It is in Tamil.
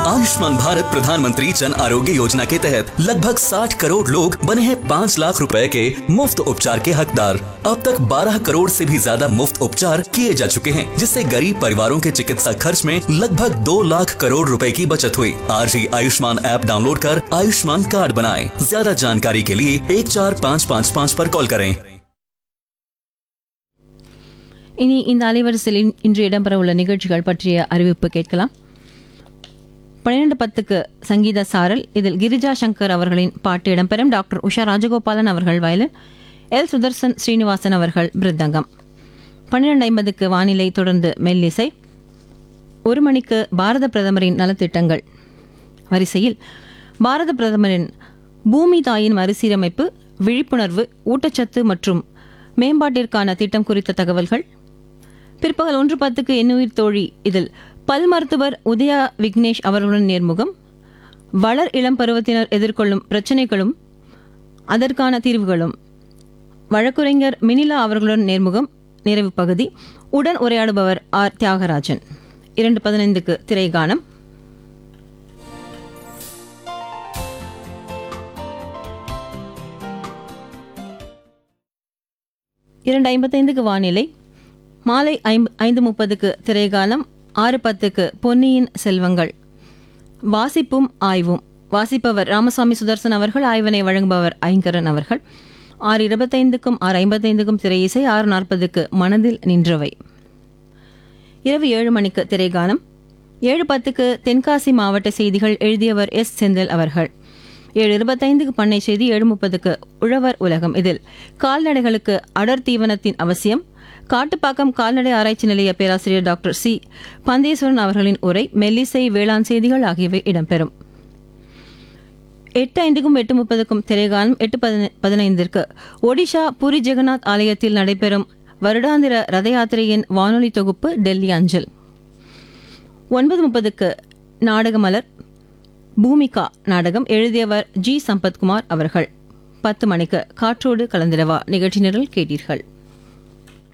आयुष्मान भारत प्रधानमंत्री जन आरोग्य योजना के तहत लगभग 60 करोड़ लोग बने हैं 5 लाख रुपए के मुफ्त उपचार के हकदार अब तक 12 करोड़ से भी ज्यादा मुफ्त उपचार किए जा चुके हैं जिससे गरीब परिवारों के चिकित्सा खर्च में लगभग 2 लाख करोड़ रुपए की बचत हुई आज ही आयुष्मान ऐप डाउनलोड कर आयुष्मान कार्ड बनाएं ज्यादा जानकारी के लिए एक चार पाँच पाँच पाँच पर कॉल करें இனி இந்த அலைவரிசையில் இன்- இன்று இடம்பெறவுள்ள நிகழ்ச்சிகள் பற்றிய அறிவிப்பு கேட்கலாம் பன்னிரண்டு பத்துக்கு சங்கீத சாரல் இதில் கிரிஜா சங்கர் அவர்களின் பாட்டு இடம்பெறும் டாக்டர் உஷா ராஜகோபாலன் அவர்கள் வயலின் எல் சுதர்சன் ஸ்ரீனிவாசன் அவர்கள் மிருதங்கம் பன்னிரண்டு ஐம்பதுக்கு வானிலை தொடர்ந்து மெல்லிசை ஒரு மணிக்கு பாரத பிரதமரின் நலத்திட்டங்கள் வரிசையில் பாரத பிரதமரின் பூமி தாயின் மறுசீரமைப்பு விழிப்புணர்வு ஊட்டச்சத்து மற்றும் மேம்பாட்டிற்கான திட்டம் குறித்த தகவல்கள் பிற்பகல் ஒன்று பத்துக்கு எண்ணுயிர் தோழி இதில் பல் மருத்துவர் உதயா விக்னேஷ் அவர்களுடன் நேர்முகம் வளர் இளம் பருவத்தினர் எதிர்கொள்ளும் பிரச்சனைகளும் அதற்கான தீர்வுகளும் வழக்குரைஞர் மினிலா அவர்களுடன் நேர்முகம் நிறைவு பகுதி உடன் உரையாடுபவர் ஆர் தியாகராஜன் இரண்டு பதினைந்துக்கு திரைகானம் இரண்டு ஐம்பத்தைந்துக்கு வானிலை மாலை ஐம்ப ஐந்து முப்பதுக்கு திரைகாலம் ஆறு பத்துக்கு பொன்னியின் செல்வங்கள் வாசிப்பும் ஆய்வும் வாசிப்பவர் ராமசாமி சுதர்சன் அவர்கள் ஆய்வினை வழங்குபவர் ஐங்கரன் அவர்கள் ஆறு இருபத்தைந்துக்கும் ஆறு ஐம்பத்தைந்துக்கும் திரை இசை ஆறு நாற்பதுக்கு மனதில் நின்றவை இரவு ஏழு மணிக்கு திரைகானம் ஏழு பத்துக்கு தென்காசி மாவட்ட செய்திகள் எழுதியவர் எஸ் செந்தில் அவர்கள் ஏழு இருபத்தைந்துக்கு பண்ணை செய்தி ஏழு முப்பதுக்கு உழவர் உலகம் இதில் கால்நடைகளுக்கு அடர் தீவனத்தின் அவசியம் காட்டுப்பாக்கம் கால்நடை ஆராய்ச்சி நிலைய பேராசிரியர் டாக்டர் சி பந்தேஸ்வரன் அவர்களின் உரை மெல்லிசை வேளாண் செய்திகள் ஆகியவை இடம்பெறும் எட்டு ஐந்துக்கும் எட்டு முப்பதுக்கும் திரைகாலம் எட்டு பதினை- பதினைந்திற்கு ஒடிஷா புரி ஜெகநாத் ஆலயத்தில் நடைபெறும் வருடாந்திர ரத யாத்திரையின் வானொலி தொகுப்பு டெல்லி அஞ்சல் ஒன்பது முப்பதுக்கு நாடகமலர் பூமிகா நாடகம் எழுதியவர் ஜி சம்பத்குமார் அவர்கள் பத்து மணிக்கு காற்றோடு கலந்திரவா நிகழ்ச்சி நிரல் கேட்டீர்கள்